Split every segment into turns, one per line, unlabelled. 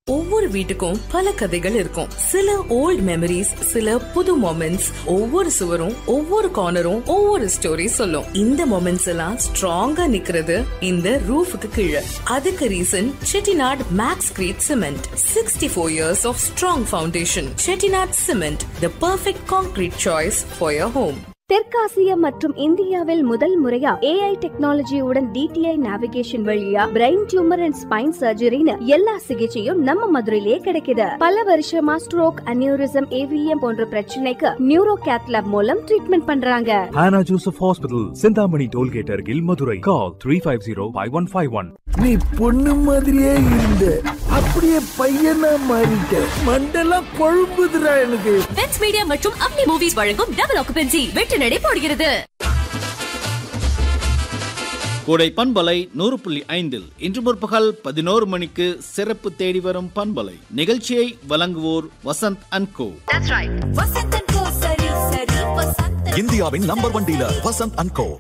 ஒவ்வொரு வீட்டுக்கும் பல கதைகள் இருக்கும் சில ஓல்ட் மெமரிஸ் சில புது மொமெண்ட்ஸ் ஒவ்வொரு சுவரும் ஒவ்வொரு கார்னரும் ஒவ்வொரு ஸ்டோரி சொல்லும் இந்த மொமெண்ட்ஸ் எல்லாம் ஸ்ட்ராங்கா நிக்கிறது இந்த ரூஃபுக்கு கீழே அதுக்கு reason Chettinad maxcrete cement sixty four years of strong foundation Chettinad cement the perfect concrete choice for your home
தெற்காசியா மற்றும் இந்தியாவில் முதல் முறையா ஏஐ டெக்னாலஜியுடன் டிடிஐ நேவிகேஷன் வழியா பிரெயின் டியூமர் அண்ட் ஸ்பைன் சர்ஜரின்னு எல்லா சிகிச்சையும் நம்ம மதுரையிலேயே கிடைக்குது பல வருஷமா ஸ்ட்ரோக் அனியூரிசம் ஏவிஎம் போன்ற பிரச்சனைக்கு நியூரோ கேத்லாப் மூலம் ட்ரீட்மெண்ட் பண்றாங்க
Hannah Joseph Hospital, Sindhamani Tollgate, Argil, Madurai. Call 350 5151.
நீ பொண்ணு மாதிரியே இருந்த அப்படியே பையனா மாறிட்ட மண்டெல்லாம் கொழும்புதுடா எனக்கு
பென்ஸ் மீடியா மற்றும் அப்னி மூவிஸ் வழங்கும் டபுள் ஆக்குபென்சி வெற்றி நடை போடுகிறது
கோடை பண்பலை நூறு புள்ளி ஐந்தில் இன்று முற்பகல் பதினோரு மணிக்கு சிறப்பு தேடி வரும் பண்பலை நிகழ்ச்சியை வழங்குவோர் வசந்த் அண்ட் கோ
இந்தியாவின் number one dealer Vasanth and co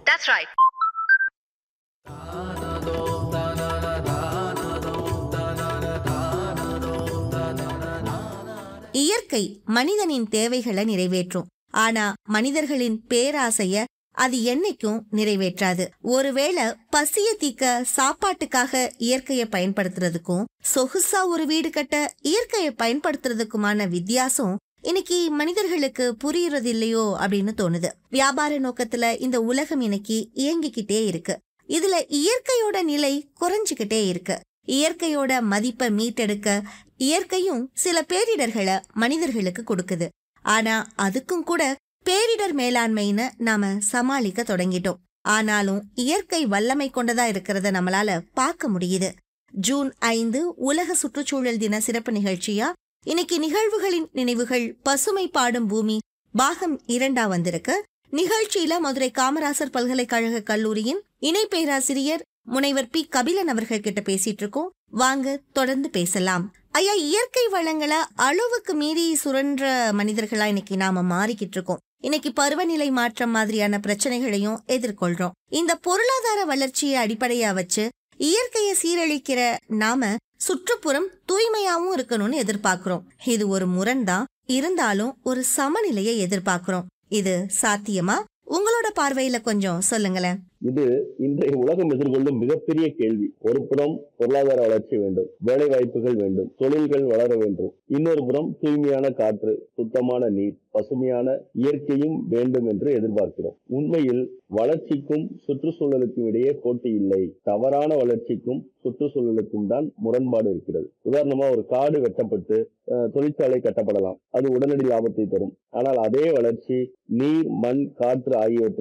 இயற்கை மனிதனின் தேவைகளை நிறைவேற்றும் ஆனா மனிதர்களின் பேராசைய அது என்னைக்கும் நிறைவேற்றாது ஒருவேளை பசிய தீக்க சாப்பாட்டுக்காக இயற்கைய பயன்படுத்துறதுக்கும் சொகுசா ஒரு வீடு கட்ட இயற்கையை பயன்படுத்துறதுக்குமான வித்தியாசம் இன்னைக்கு மனிதர்களுக்கு புரியறது இல்லையோ அப்படின்னு தோணுது வியாபார நோக்கத்துல இந்த உலகம் இன்னைக்கு இயங்கிக்கிட்டே இருக்கு இதுல இயற்கையோட நிலை குறைஞ்சுக்கிட்டே இருக்கு இயற்கையோட மதிப்பை மீட்டெடுக்க இயற்கையும் சில பேரிடர்களை மனிதர்களுக்கு கொடுக்குது ஆனா அதுக்கும் கூட பேரிடர் மேலாண்மைன்னு நாம சமாளிக்க தொடங்கிட்டோம் ஆனாலும் இயற்கை வல்லமை கொண்டதா இருக்கிறத நம்மளால பார்க்க முடியுது ஜூன் ஐந்து உலக சுற்றுச்சூழல் தின சிறப்பு நிகழ்ச்சியா இன்னைக்கு நிகழ்வுகளின் நினைவுகள் பசுமை பாடும் பூமி பாகம் இரண்டா வந்திருக்கு நிகழ்ச்சியில மதுரை காமராசர் பல்கலைக்கழக கல்லூரியின் இணை பேராசிரியர் முனைவர் பி கபிலன் அவர்கள் கிட்ட பேசிட்டு இருக்கோம் வாங்க தொடர்ந்து பேசலாம் ஐயா இயற்கை வளங்களை அளவுக்கு மீறி சுரன்ற மனிதர்களா இன்னைக்கு நாம மாறிக்கிட்டு இருக்கோம் இன்னைக்கு பருவநிலை மாற்றம் மாதிரியான பிரச்சனைகளையும் எதிர்கொள்றோம் இந்த பொருளாதார வளர்ச்சியை அடிப்படையா வச்சு இயற்கையை சீரழிக்கிற நாம சுற்றுப்புறம் தூய்மையாவும் இருக்கணும்னு எதிர்பார்க்கிறோம் இது ஒரு முரண்தான் இருந்தாலும் ஒரு சமநிலையை எதிர்பார்க்கிறோம் இது சாத்தியமா உங்களோட பார்வையில கொஞ்சம் சொல்லுங்களேன்
இது இன்றைய உலகம் எதிர்கொள்ளும் மிகப்பெரிய கேள்வி ஒரு புறம் பொருளாதார வளர்ச்சி வேண்டும் வேலை வாய்ப்புகள் வேண்டும் தொழில்கள் வளர வேண்டும் இன்னொரு புறம் தூய்மையான காற்று சுத்தமான நீர் பசுமையான இயற்கையும் வேண்டும் என்று எதிர்பார்க்கிறோம் உண்மையில் வளர்ச்சிக்கும் சுற்றுச்சூழலுக்கும் இடையே போட்டி இல்லை தவறான வளர்ச்சிக்கும் சுற்றுச்சூழலுக்கும் தான் முரண்பாடு இருக்கிறது உதாரணமா ஒரு காடு வெட்டப்பட்டு அஹ், தொழிற்சாலை கட்டப்படலாம் அது உடனடி லாபத்தை தரும் ஆனால் அதே வளர்ச்சி நீர் மண் காற்று ஆகியவற்றை